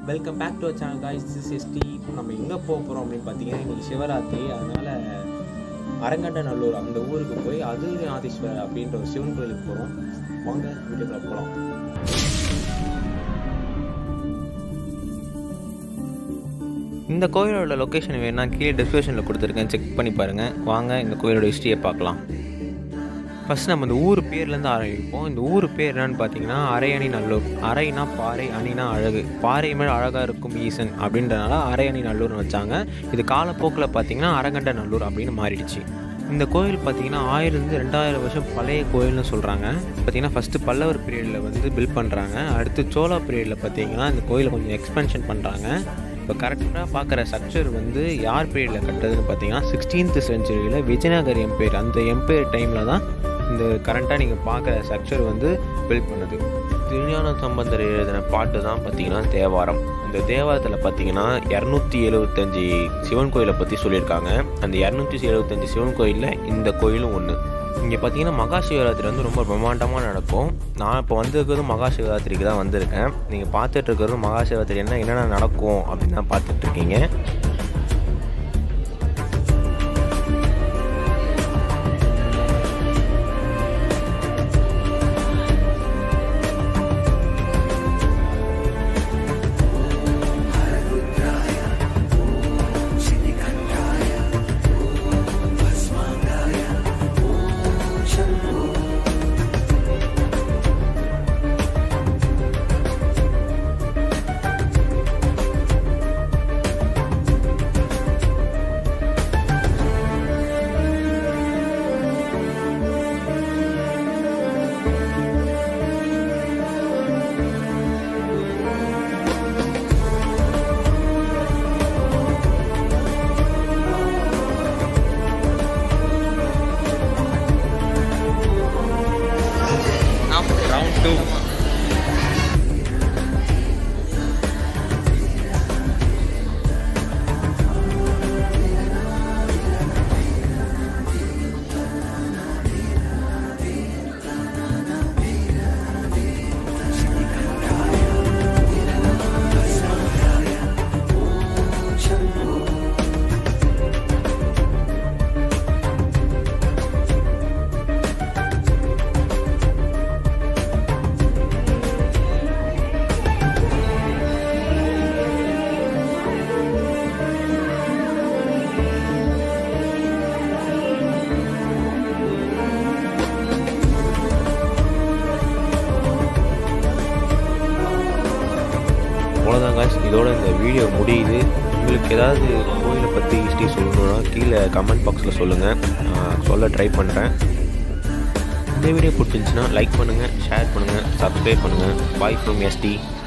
welcome back to channel guys this எஸ்டி இப்போ நம்ம எங்கே போக போகிறோம் அப்படின்னு பார்த்தீங்கன்னா இன்றைக்கி சிவராத்திரி அதனால் அரங்கண்டநல்லூர் அந்த ஊருக்கு போய் அதுநாதீஸ்வரர் அப்படின்ற ஒரு சிவன் கோயிலுக்கு போகிறோம் வாங்க வீட்டுக்குள்ள போகலாம் இந்த கோயிலோட லொக்கேஷன் வேணா கீழே டிஸ்கிரிப்ஷனில் கொடுத்துருக்கேன் செக் பண்ணி பாருங்கள் வாங்க இந்த கோயிலோட ஹிஸ்ட்ரியை பார்க்கலாம் ஃபஸ்ட் நம்ம இந்த ஊர் பேர்லேருந்து ஆரம்பிப்போம் இந்த ஊர் பேர் என்னன்னு பார்த்தீங்கன்னா அரையணி நல்லூர் அரைனா பாறை அணினா அழகு பாறை மேல் அழகாக இருக்கும் ஈசன் அப்படின்றனால அரையணி நல்லூர்னு வச்சாங்க இது காலப்போக்கில் பார்த்தீங்கன்னா அரங்கண்ட நல்லூர் அப்படின்னு மாறிடுச்சு இந்த கோயில் பார்த்தீங்கன்னா ஆயிரத்து ரெண்டாயிரம் வருஷம் பழைய கோயில்னு சொல்கிறாங்க பார்த்தீங்கன்னா ஃபஸ்ட்டு பல்லவர் பீரியடில் வந்து பில்ட் பண்ணுறாங்க அடுத்து சோழா பீரியடில் பார்த்தீங்கன்னா இந்த கோயிலை கொஞ்சம் எக்ஸ்பென்ஷன் பண்ணுறாங்க இப்போ கரெக்டாக பார்க்குற ஸ்ட்ரக்சர் வந்து யார் பீரியடில் கட்டுறதுன்னு பார்த்தீங்கன்னா சிக்ஸ்டீன்த் செஞ்சுரியில் விஜயநகர் எம்பையர் அந்த எம்பையர் டைமில் தான் இந்த கரண்ட்டாக நீங்கள் பார்க்குற ஸ்ட்ரக்சர் வந்து பில்ட் பண்ணுது திருஞான சம்பந்தர் எழுதின பாட்டு தான் பார்த்தீங்கன்னா தேவாரம் இந்த தேவாரத்தில் பார்த்தீங்கன்னா இரநூத்தி எழுபத்தஞ்சி சிவன் கோயிலை பற்றி சொல்லியிருக்காங்க அந்த இரநூத்தி எழுபத்தஞ்சி சிவன் கோயிலில் இந்த கோயிலும் ஒன்று இங்கே பார்த்தீங்கன்னா மகா சிவராத்திரி வந்து ரொம்ப பிரம்மாண்டமாக நடக்கும் நான் இப்போ வந்திருக்கிறது மகா சிவராத்திரிக்கு தான் வந்திருக்கேன் நீங்கள் பார்த்துட்டு இருக்கிறது மகா சிவராத்திரி என்ன என்னென்ன நடக்கும் அப்படின்னு தான் பார்த்துட்டு இருக்கீங்க ரவுண்ட் டூ அவ்வளோதான் guys இதோட இந்த வீடியோ முடியுது உங்களுக்கு ஏதாவது கோயிலை பற்றி ஹிஸ்ட்ரி சொல்லணுன்னா கீழே கமெண்ட் பாக்ஸில் சொல்லுங்கள் நான் சொல்ல ட்ரை பண்ணுறேன் இந்த வீடியோ பிடிச்சிருந்துச்சுன்னா லைக் பண்ணுங்கள் ஷேர் பண்ணுங்கள் சப்ஸ்கிரைப் பண்ணுங்கள் பாய் ஃப்ரம் எஸ்டி